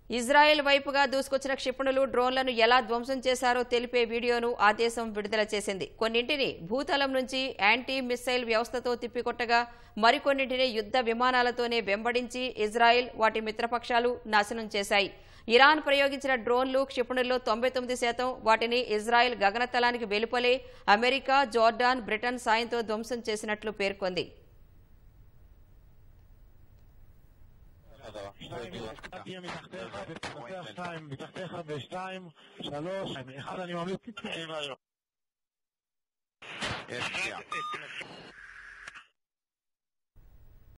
Israel వైపుగా దూసుకొచ్చిన క్షిపణులు డ్రోన్లను ఎలా ధ్వంసం చేశారో తెలిపే వీడియోను ఆ దేశం విడుదల చేసింది కొన్నింటిని భూతలం నుంచి యాంటీ మిస్సైల్ వ్యవస్థతో తిప్పికొట్టగా మరికొన్నింటిని యుద్ధ విమానాలతోనే వెంబడించి ఇజ్రాయెల్ వాటి మిత్రపక్షాలు నాశనం చేశాయి ఇరాన్ ప్రయోగించిన డ్రోన్లు క్షిపణుల్లో తొంభై తొమ్మిది శాతం వాటిని ఇజ్రాయెల్ గగనతలానికి వెలుపలే అమెరికా జోర్డాన్ బ్రిటన్ సాయంతో ధ్వంసం చేసినట్లు పేర్కొంది תהיה מתחתיך, ותנצח שתיים, מתחתיך ושתיים, שלוש, אחד אני ממליץ תתקיים היום. יש פגיעה.